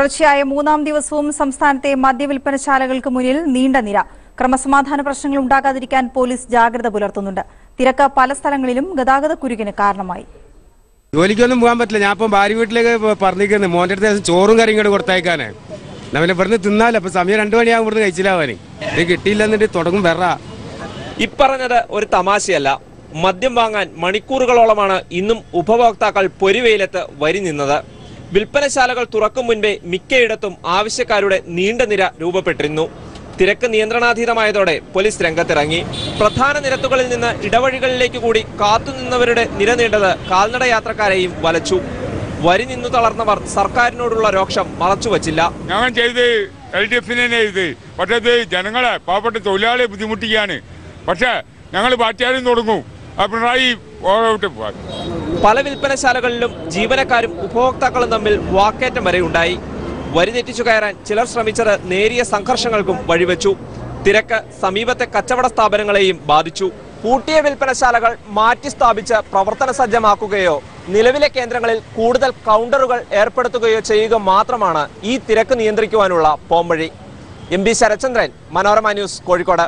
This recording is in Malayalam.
തുടർച്ചയായ മൂന്നാം ദിവസവും സംസ്ഥാനത്തെ മദ്യവിൽപ്പനശാലകൾക്ക് മുന്നിൽ നീണ്ട നിര ക്രമസമാധാന പ്രശ്നങ്ങൾ ഉണ്ടാകാതിരിക്കാൻ പോലീസ് ജാഗ്രത പുലർത്തുന്നുണ്ട് തിരക്ക് പല സ്ഥലങ്ങളിലും ഗതാഗത കുരുക്കിന് കാരണമായി ജോലിക്കൊന്നും പോകാൻ പറ്റില്ല ഞാൻ ഇപ്പം ഭാര്യ വീട്ടിലേക്ക് പറഞ്ഞിരിക്കുന്നത് മോൻ്റെ അടുത്ത് ചോറും കറിയും കൂടെ കൊടുത്തയക്കാനേ നമ്മളെ ഇവിടുന്ന് തിന്നാലോ അപ്പൊ സമയം രണ്ടു മണിയാകും ഇവിടുന്ന് കഴിച്ചില്ലാവാന് ഇത് കിട്ടിയില്ലെന്നിട്ട് തുടങ്ങും വെറ ഇപ്പറഞ്ഞത് ഒരു തമാശയല്ല മദ്യം വാങ്ങാൻ മണിക്കൂറുകളോളമാണ് ഇന്നും ഉപഭോക്താക്കൾ പൊരിവെയിലത്ത് വരി നിന്നത് വിൽപ്പനശാലകൾ തുറക്കും മുൻപേ മിക്കയിടത്തും ആവശ്യക്കാരുടെ നീണ്ട നിര രൂപപ്പെട്ടിരുന്നു തിരക്ക് നിയന്ത്രണാതീതമായതോടെ പോലീസ് രംഗത്തിറങ്ങി പ്രധാന നിരത്തുകളിൽ നിന്ന് ഇടവഴികളിലേക്ക് കൂടി കാത്തുനിന്നവരുടെ നിര നീണ്ടത് കാൽനട യാത്രക്കാരെയും വലച്ചു വരി നിന്നു തളർന്നവർ സർക്കാരിനോടുള്ള രോക്ഷം മറച്ചുവച്ചില്ല ഞങ്ങൾ ചെയ്ത് എൽ ഡി എഫിന് തന്നെ ചെയ്ത് പക്ഷേ ഇത് ജനങ്ങളെ പാവപ്പെട്ട തൊഴിലാളിയെ ബുദ്ധിമുട്ടിക്കുകയാണ് പക്ഷേ ഞങ്ങൾ പാർട്ടിയാരും തുടങ്ങും ആ പിണറായി ഓരോട്ട് പോകാൻ പല വിൽപ്പനശാലകളിലും ജീവനക്കാരും ഉപഭോക്താക്കളും തമ്മിൽ വാക്കേറ്റം വരെ ഉണ്ടായി വരി തെറ്റിച്ചു കയറാൻ ചിലർ ശ്രമിച്ചത് നേരിയ സംഘർഷങ്ങൾക്കും വഴിവെച്ചു തിരക്ക് സമീപത്തെ കച്ചവട സ്ഥാപനങ്ങളെയും ബാധിച്ചു പൂട്ടിയ വിൽപ്പനശാലകൾ മാറ്റി സ്ഥാപിച്ച് പ്രവർത്തന സജ്ജമാക്കുകയോ നിലവിലെ കേന്ദ്രങ്ങളിൽ കൂടുതൽ കൗണ്ടറുകൾ ഏർപ്പെടുത്തുകയോ ചെയ്യുക മാത്രമാണ് ഈ തിരക്ക് നിയന്ത്രിക്കുവാനുള്ള പോംവഴി M P Sarachandran Manorama news Kozhikode